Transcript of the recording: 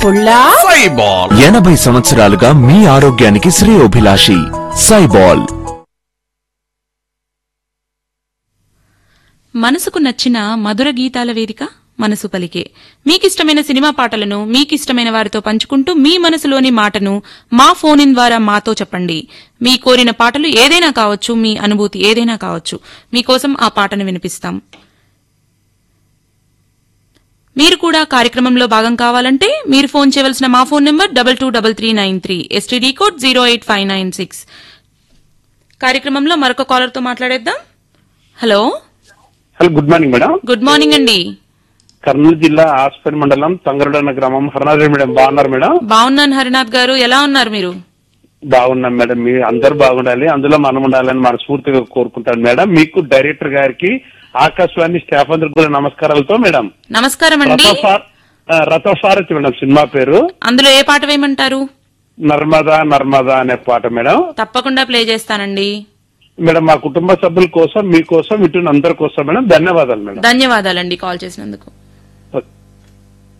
పుల్లా సైబాల్ ఎనభై సంవత్సరాలుగా మీ ఆరోగ్యానికి శ్రేయోభిలాషి సైబాల్ మనసుకు నచ్చిన మధుర గీతాల వేదిక మనసు పలికే మీకిష్టమైన సినిమా పాటలను మీకిష్టమైన వారితో పంచుకుంటూ మీ మనసులోని మాటను మా ఫోన్ ఇన్ ద్వారా మాతో చెప్పండి మీ కోరిన పాటలు ఏదైనా కావచ్చు మీ అనుభూతి ఏదైనా కావచ్చు మీకోసం ఆ పాటను వినిపిస్తాం మీరు కూడా కార్యక్రమంలో భాగం కావాలంటే మీరు ఫోన్ చేయవలసిన మా phone number double two double three nine three STD code zero eight five nine six కార్యక్రమంలో మరొక కాలర్తో మాట్లాడేద్దాం hello hello good morning madam good morning అండి కర్నూలు జిల్లా ఆస్పరి మండలం తంగరడన్న గ్రామం హరనాథ్ మేడం బాగున్నారు మేడం బాగున్నాను హరినాథ్ గారు ఎలా ఉన్నారు మీరు బాగున్నాం మేడం మీ అందరు బాగుండాలి అందులో మనం ఉండాలని మనస్ఫూర్తిగా కోరుకుంటాను మేడం మీకు డైరెక్టర్ గారికి ఆకాశవాణి స్టాఫ్ అందరికి కూడా నమస్కారాలతో మేడం నమస్కారం అండి రథసార ఆ, రథసారథి మేడం సినిమా పేరు అందులో ఏ పాట వేయమంటారు నర్మదా నర్మదా అనే పాట మేడం తప్పకుండా ప్లే చేస్తానండి మేడం మా కుటుంబ సభ్యుల కోసం మీకోసం ఇటు అందరి కోసం మేడం ధన్యవాదాలు మేడం ధన్యవాదాలండి కాల్ చేసినందుకు